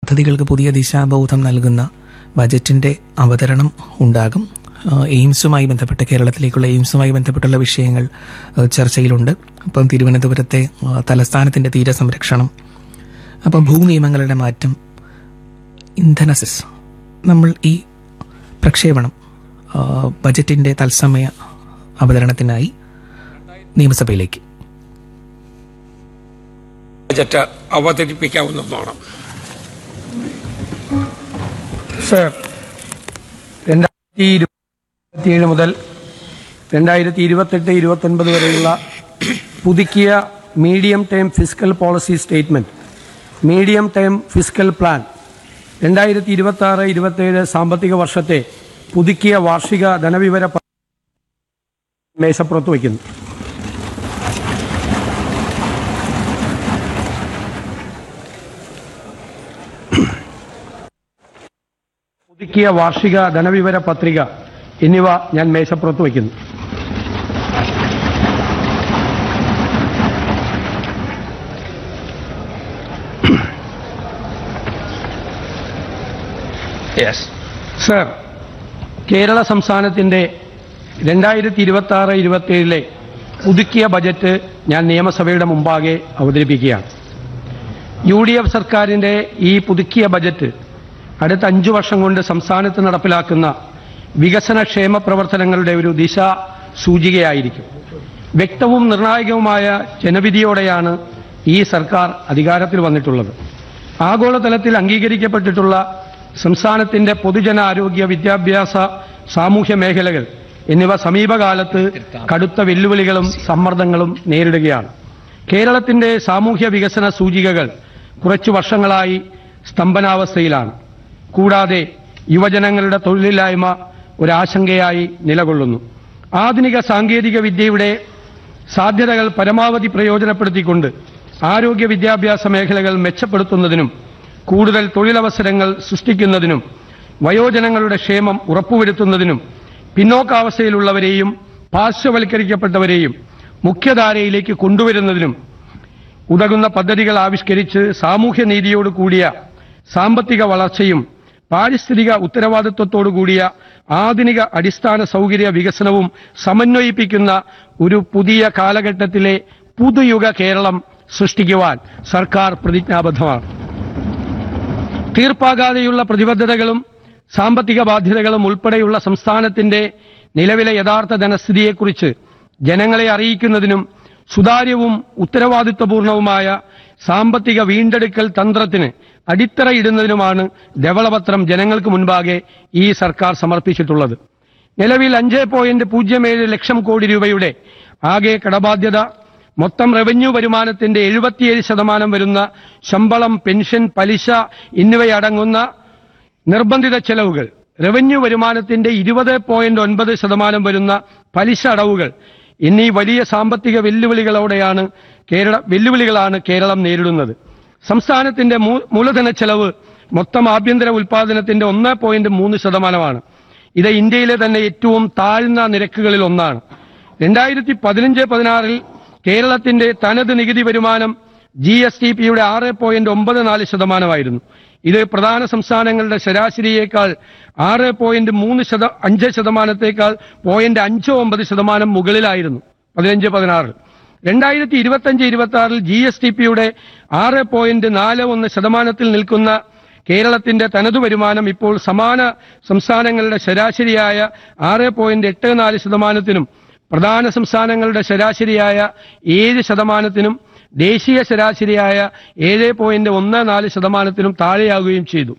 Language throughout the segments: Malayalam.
പദ്ധതികൾക്ക് പുതിയ ദിശാബോധം നൽകുന്ന ബജറ്റിന്റെ അവതരണം ഉണ്ടാകും ആ, എയിംസുമായി ബന്ധപ്പെട്ട് കേരളത്തിലേക്കുള്ള എയിംസുമായി ബന്ധപ്പെട്ടുള്ള വിഷയങ്ങൾ ആ, ചർച്ചയിലുണ്ട് അപ്പം തിരുവനന്തപുരത്തെ ആ, തലസ്ഥാനത്തിന്റെ തീരസംരക്ഷണം അപ്പം ഭൂനിയമങ്ങളുടെ മാറ്റം ഇന്ധന സെസ് നമ്മൾ ഈ പ്രക്ഷേപണം ആ, ബജറ്റിന്റെ തത്സമയ അവതരണത്തിനായി നിയമസഭയിലേക്ക് ബജറ്റ് അവതരിപ്പിക്കാവുന്നതാണ് സർ രണ്ടായിരത്തി ഇരുപത്തിയേഴ് മുതൽ രണ്ടായിരത്തി ഇരുപത്തെട്ട് ഇരുപത്തൊൻപത് വരെയുള്ള പുതുക്കിയ medium term fiscal policy statement medium term fiscal plan രണ്ടായിരത്തി ഇരുപത്തി ആറ് ഇരുപത്തേഴ് സാമ്പത്തിക വർഷത്തെ പുതുക്കിയ വാർഷിക ധനവിവര പ- മേശപ്പുറത്ത് വയ്ക്കുന്നു പുതുക്കിയ വാർഷിക ധനവിവര പത്രിക എന്നിവ ഞാൻ മേശപ്പുറത്ത് വയ്ക്കുന്നു യെസ് സർ കേരള സംസ്ഥാനത്തിന്റെ രണ്ടായിരത്തി ഇരുപത്തി ആറ് ഇരുപത്തിയേഴിലെ പുതുക്കിയ ബജറ്റ് ഞാൻ നിയമസഭയുടെ മുമ്പാകെ അവതരിപ്പിക്കുകയാണ് യു ഡി എഫ് സർക്കാരിന്റെ ഈ പുതുക്കിയ ബജറ്റ് അടുത്ത അഞ്ചു വർഷം കൊണ്ട് സംസ്ഥാനത്ത് നടപ്പിലാക്കുന്ന വികസന ക്ഷേമ പ്രവർത്തനങ്ങളുടെ ഒരു ദിശ സൂചികയായിരിക്കും വ്യക്തവും നിർണായകവുമായ ജനവിധിയോടെയാണ് ഈ സർക്കാർ അധികാരത്തിൽ വന്നിട്ടുള്ളത് ആഗോളതലത്തിൽ അംഗീകരിക്കപ്പെട്ടിട്ടുള്ള സംസ്ഥാനത്തിന്റെ പൊതുജനാരോഗ്യ വിദ്യാഭ്യാസ സാമൂഹ്യ മേഖലകൾ എന്നിവ സമീപകാലത്ത് കടുത്ത വെല്ലുവിളികളും സമ്മർദ്ദങ്ങളും നേരിടുകയാണ് കേരളത്തിന്റെ സാമൂഹ്യ വികസന സൂചികകൾ കുറച്ചു വർഷങ്ങളായി സ്തംഭനാവസ്ഥയിലാണ് കൂടാതെ യുവജനങ്ങളുടെ തൊഴിലില്ലായ്മ ഒരാശങ്കയായി നിലകൊള്ളുന്നു ആധുനിക സാങ്കേതിക വിദ്യയുടെ സാധ്യതകൾ പരമാവധി പ്രയോജനപ്പെടുത്തിക്കൊണ്ട് ആരോഗ്യ വിദ്യാഭ്യാസ മേഖലകൾ മെച്ചപ്പെടുത്തുന്നതിനും കൂടുതൽ തൊഴിലവസരങ്ങൾ സൃഷ്ടിക്കുന്നതിനും വയോജനങ്ങളുടെ ക്ഷേമം ഉറപ്പുവരുത്തുന്നതിനും പിന്നോക്കാവസ്ഥയിലുള്ളവരെയും പാർശ്വവൽക്കരിക്കപ്പെട്ടവരെയും മുഖ്യധാരയിലേക്ക് കൊണ്ടുവരുന്നതിനും ഉതകുന്ന പദ്ധതികൾ ആവിഷ്കരിച്ച് സാമൂഹ്യനീതിയോട് കൂടിയ സാമ്പത്തിക വളർച്ചയും പാരിസ്ഥിതിക ഉത്തരവാദിത്വത്തോടു കൂടിയ ആധുനിക അടിസ്ഥാന സൗകര്യ വികസനവും സമന്വയിപ്പിക്കുന്ന ഒരു പുതിയ കാലഘട്ടത്തിലെ പുതുയുഗ കേരളം സൃഷ്ടിക്കുവാൻ സർക്കാർ പ്രതിജ്ഞാബദ്ധമാണ് തീർപ്പാകാതെയുള്ള പ്രതിബദ്ധതകളും സാമ്പത്തിക ബാധ്യതകളും ഉൾപ്പെടെയുള്ള സംസ്ഥാനത്തിന്റെ നിലവിലെ യഥാർത്ഥ ധനസ്ഥിതിയെക്കുറിച്ച് ജനങ്ങളെ അറിയിക്കുന്നതിനും സുതാര്യവും ഉത്തരവാദിത്വപൂർണവുമായ സാമ്പത്തിക വീണ്ടെടുക്കൽ തന്ത്രത്തിന് അടിത്തറയിടുന്നതിനുമാണ് ധവളപത്രം ജനങ്ങൾക്ക് മുൻപാകെ ഈ സർക്കാർ സമർപ്പിച്ചിട്ടുള്ളത് നിലവിൽ അഞ്ച് പോയിന്റ് പൂജ്യം ഏഴ് ലക്ഷം കോടി രൂപയുടെ ആകെ കടബാധ്യത മൊത്തം റവന്യൂ വരുമാനത്തിന്റെ എഴുപത്തിയേഴ് ശതമാനം വരുന്ന ശമ്പളം പെൻഷൻ പലിശ എന്നിവയടങ്ങുന്ന നിർബന്ധിത ചെലവുകൾ റവന്യൂ വരുമാനത്തിന്റെ ഇരുപത് പോയിന്റ് ഒൻപത് ശതമാനം വരുന്ന പലിശ അടവുകൾ എന്നീ വലിയ സാമ്പത്തിക വെല്ലുവിളികളോടെയാണ് കേരള വെല്ലുവിളികളാണ് കേരളം നേരിടുന്നത് സംസ്ഥാനത്തിന്റെ മൂ- മൂലധന ചെലവ് മൊത്തം ആഭ്യന്തര ഉൽപാദനത്തിന്റെ ഒന്ന് പോയിന്റ് മൂന്ന് ശതമാനമാണ് ഇത് ഇന്ത്യയിലെ തന്നെ ഏറ്റവും താഴ്ന്ന നിരക്കുകളിൽ ഒന്നാണ് രണ്ടായിരത്തി പതിനഞ്ച് പതിനാറിൽ കേരളത്തിന്റെ തനത് നികുതി വരുമാനം ജി എസ് ടി പിയുടെ ആറ് പോയിന്റ് ഒമ്പത് നാല് ശതമാനമായിരുന്നു ഇത് പ്രധാന സംസ്ഥാനങ്ങളുടെ ശരാശരിയേക്കാൾ ആറ് പോയിന്റ് മൂന്ന് ശത അഞ്ച് ശതമാനത്തേക്കാൾ പോയിന്റ് അഞ്ച് ഒമ്പത് ശതമാനം മുകളിലായിരുന്നു പതിനഞ്ച് പതിനാറിൽ രണ്ടായിരത്തി ഇരുപത്തഞ്ച് ഇരുപത്തി ആറിൽ ജി എസ് ടി പിയുടെ ആറ് പോയിന്റ് നാല് ഒന്ന് ശതമാനത്തിൽ നിൽക്കുന്ന കേരളത്തിന്റെ തനതു വരുമാനം ഇപ്പോൾ സമാന സംസ്ഥാനങ്ങളുടെ ശരാശരിയായ ആറ് പോയിന്റ് എട്ട് നാല് ശതമാനത്തിനും പ്രധാന സംസ്ഥാനങ്ങളുടെ ശരാശരിയായ ഏഴ് ശതമാനത്തിനും ദേശീയ ശരാശരിയായ ഏഴ് പോയിന്റ് ഒന്ന് നാല് ശതമാനത്തിനും താഴെയാകുകയും ചെയ്തു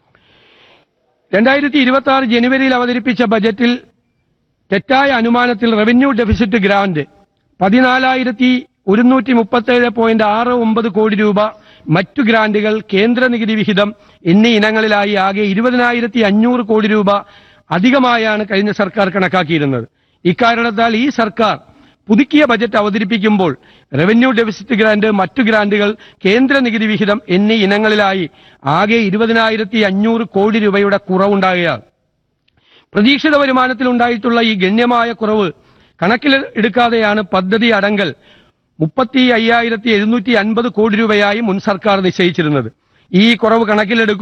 രണ്ടായിരത്തി ഇരുപത്തി ആറ് ജനുവരിയിൽ അവതരിപ്പിച്ച ബജറ്റിൽ തെറ്റായ അനുമാനത്തിൽ റവന്യൂ ഡെഫിസിറ്റ് ഗ്രാന്റ് പതിനാലായിരത്തി ഒരുന്നൂറ്റി മുപ്പത്തേഴ് പോയിന്റ് ആറ് ഒമ്പത് കോടി രൂപ മറ്റു ഗ്രാന്റുകൾ കേന്ദ്ര നികുതി വിഹിതം എന്നീ ഇനങ്ങളിലായി ആകെ ഇരുപതിനായിരത്തി അഞ്ഞൂറ് കോടി രൂപ അധികമായാണ് കഴിഞ്ഞ സർക്കാർ കണക്കാക്കിയിരുന്നത് ഇക്കാരണത്താൽ ഈ സർക്കാർ പുതുക്കിയ ബജറ്റ് അവതരിപ്പിക്കുമ്പോൾ റവന്യൂ ഡെഫിസിറ്റ് ഗ്രാന്റ് മറ്റു ഗ്രാന്റുകൾ കേന്ദ്ര നികുതി വിഹിതം എന്നീ ഇനങ്ങളിലായി ആകെ ഇരുപതിനായിരത്തി അഞ്ഞൂറ് കോടി രൂപയുടെ കുറവുണ്ടാകുകയാണ് പ്രതീക്ഷിത വരുമാനത്തിൽ ഉണ്ടായിട്ടുള്ള ഈ ഗണ്യമായ കുറവ് കണക്കിൽ എടുക്കാതെയാണ് പദ്ധതി അടങ്കൽ മുപ്പത്തി അയ്യായിരത്തി എഴുന്നൂറ്റി അൻപത് കോടി രൂപയായി മുൻ സർക്കാർ നിശ്ചയിച്ചിരുന്നത് ഈ കുറവ് കണക്കിലെടുക്കും